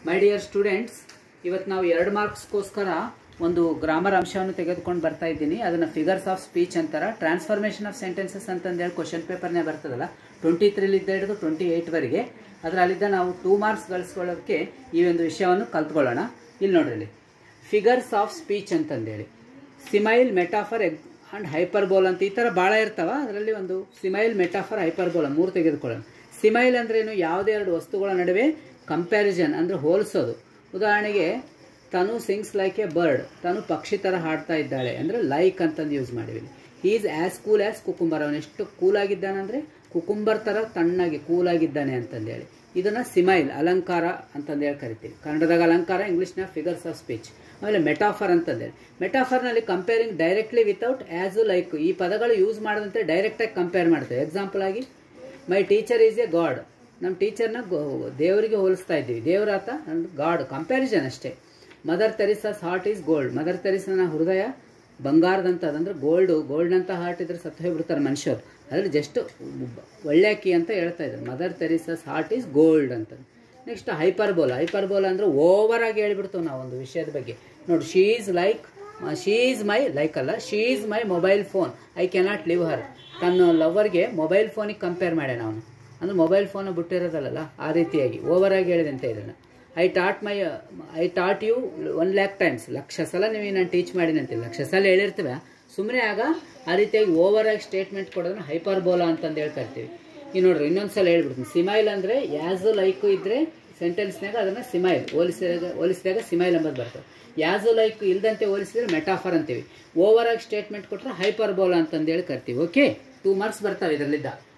my dear students ಇವತ್ತು ನಾವು ಎರಡು ಮಾರ್ಕ್ಸ್ಗೋಸ್ಕರ ಒಂದು ಗ್ರಾಮರ್ ಅಂಶವನ್ನು ತೆಗೆದುಕೊಂಡು ಬರ್ತಾ ಇದ್ದೀನಿ ಅದನ್ನು ಫಿಗರ್ಸ್ ಆಫ್ ಸ್ಪೀಚ್ ಅಂತಾರ ಟ್ರಾನ್ಸ್ಫಾರ್ಮೇಷನ್ ಆಫ್ ಸೆಂಟೆನ್ಸಸ್ ಅಂತಂದೇಳಿ ಕ್ವಶನ್ ಪೇಪರ್ನೇ ಬರ್ತದಲ್ಲ ಟ್ವೆಂಟಿ ತ್ರೀಲಿದ್ದ ಹಿಡಿದು ಟ್ವೆಂಟಿ ಏಯ್ಟ್ವರೆಗೆ ಅದರಲ್ಲಿದ್ದ ನಾವು ಟೂ ಮಾರ್ಕ್ಸ್ ಗಳಿಸ್ಕೊಳ್ಳೋಕ್ಕೆ ಈ ಒಂದು ವಿಷಯವನ್ನು ಕಲ್ತ್ಕೊಳ್ಳೋಣ ಇಲ್ಲಿ ನೋಡ್ರಿ ಇಲ್ಲಿ ಫಿಗರ್ಸ್ ಆಫ್ ಸ್ಪೀಚ್ ಅಂತಂದೇಳಿ ಸಿಮೈಲ್ ಮೆಟಾಫರ್ ಎಗ್ ಆ್ಯಂಡ್ ಹೈಪರ್ಬೋಲ್ ಅಂತ ಈ ಥರ ಭಾಳ ಇರ್ತಾವ ಅದರಲ್ಲಿ ಒಂದು ಸಿಮೈಲ್ ಮೆಟಾಫರ್ ಹೈಪರ್ಬೋಲ ಮೂರು ತೆಗೆದುಕೊಳ್ಳೋಣ ಸಿಮೈಲ್ ಅಂದ್ರೇನು ಯಾವುದೇ ಎರಡು ವಸ್ತುಗಳ ನಡುವೆ ಕಂಪ್ಯಾರಿಸನ್ ಅಂದರೆ ಹೋಲಿಸೋದು ಉದಾಹರಣೆಗೆ Tanu sings like a bird Tanu ಪಕ್ಷಿ ಥರ ಹಾಡ್ತಾ ಇದ್ದಾಳೆ ಅಂದರೆ ಲೈಕ್ ಅಂತಂದು ಯೂಸ್ ಮಾಡಿವಿ he is as cool as cucumber ಅವನು ಎಷ್ಟು ಕೂಲ್ ಆಗಿದ್ದಾನಂದರೆ ಕುಕುಂಬರ್ ಥರ ತಣ್ಣಗೆ ಕೂಲ್ ಆಗಿದ್ದಾನೆ ಅಂತಂದೇಳಿ ಇದನ್ನು ಸಿಮೈಲ್ ಅಲಂಕಾರ ಅಂತಂದೇಳಿ ಕರಿತೀವಿ ಕನ್ನಡದಾಗ ಅಲಂಕಾರ ಇಂಗ್ಲೀಷ್ನ ಫಿಗರ್ಸ್ ಆಫ್ ಸ್ಪೀಚ್ ಆಮೇಲೆ ಮೆಟಾಫರ್ ಅಂತಂದೇಳಿ ಮೆಟಾಫರ್ನಲ್ಲಿ comparing directly without as like ಈ ಪದಗಳು ಯೂಸ್ ಮಾಡದಂತೆ ಡೈರೆಕ್ಟಾಗಿ ಕಂಪೇರ್ ಮಾಡ್ತೇವೆ ಎಕ್ಸಾಂಪಲ್ ಆಗಿ my teacher is a god ನಮ್ಮ ಟೀಚರ್ನ ದೇವರಿಗೆ ಹೋಲಿಸ್ತಾ ಇದ್ದೀವಿ ದೇವರಾತ ಗಾಡ್ ಕಂಪ್ಯಾರಿಸನ್ ಅಷ್ಟೇ mother Teresa's heart is gold mother ತೆರಿಸನ ಹೃದಯ ಬಂಗಾರದಂಥದ್ದು ಅಂದ್ರೆ ಗೋಲ್ಡು ಗೋಲ್ಡ್ನಂತ ಹಾರ್ಟ್ ಇದ್ರೆ ಸತ್ತು ಹೋಗ್ಬಿಡ್ತಾರೆ ಮನುಷ್ಯರು ಅದ್ರಲ್ಲಿ ಜಸ್ಟ್ ಒಳ್ಳೆ ಅಕ್ಕಿ ಅಂತ ಹೇಳ್ತಾ ಇದ್ದಾರೆ mother Teresa's heart is gold ಅಂತ ನೆಕ್ಸ್ಟ್ ಹೈಪರ್ಬೋಲ ಹೈಪರ್ಬೋಲ ಅಂದ್ರೆ ಓವರ್ ಆಗಿ ಹೇಳ್ಬಿಡ್ತೇವೆ ನಾವು ಒಂದು ವಿಷಯದ ಬಗ್ಗೆ ನೋಡಿ she is like she is my like ಅಲ್ಲ she is my mobile phone I cannot live her ತನ್ನ ಲವರ್ಗೆ ಮೊಬೈಲ್ ಫೋನಿಗೆ ಕಂಪೇರ್ ಮಾಡ್ಯಾನ ಅವನು ಅಂದ್ರೆ ಮೊಬೈಲ್ ಫೋನ್ ಬಿಟ್ಟಿರೋದಲ್ಲ ಆ ರೀತಿಯಾಗಿ ಓವರ್ ಆಗಿ ಹೇಳಿದಂತೆ ಇದನ್ನು I taught my I taught you one lakh times ಲಕ್ಷ ಸಲ ನೀವು ನಾನು ಟೀಚ್ ಮಾಡಿನಂತೆ ಲಕ್ಷ ಸಲ ಹೇಳಿರ್ತೇವೆ ಸುಮ್ಮನೆ ಆಗ ಆ ರೀತಿಯಾಗಿ ಓವರ್ ಆಗಿ ಸ್ಟೇಟ್ಮೆಂಟ್ ಕೊಡೋದನ್ನ ಹೈಪರ್ ಬೋಲಾ ಅಂತಂದು ಹೇಳ್ಕರ್ತೀವಿ ಈ ನೋಡ್ರಿ ಇನ್ನೊಂದು ಸಲ ಹೇಳ್ಬಿಡ್ತೀನಿ ಸಿಮೈಲ್ ಅಂದರೆ ಯಾಸ್ ಲೈಕ್ ಇದ್ರೆ ಸೆಂಟೆನ್ಸ್ನಾಗ ಅದನ್ನು ಸಿಮೈಲ್ ಹೋಲಿಸಿದಾಗ ಹೋಲಿಸಿದಾಗ ಸಿಮೈಲ್ ಎಂಬುದು ಬರ್ತದೆ ಯಾಸು ಲೈಕ್ ಇಲ್ದಂತೆ ಹೋಲಿಸಿದ್ರೆ ಮೆಟಾಫರ್ ಅಂತೀವಿ ಓವರ್ ಆಗಿ ಸ್ಟೇಟ್ಮೆಂಟ್ ಕೊಟ್ಟರೆ ಹೈಪರ್ ಬೋಲಾ ಅಂತಂದೇಳಿ ಕರ್ತೀವಿ ಓಕೆ ಟೂ ಮಾರ್ಕ್ಸ್ ಬರ್ತಾವೆ ಇದರಲ್ಲಿದ್ದ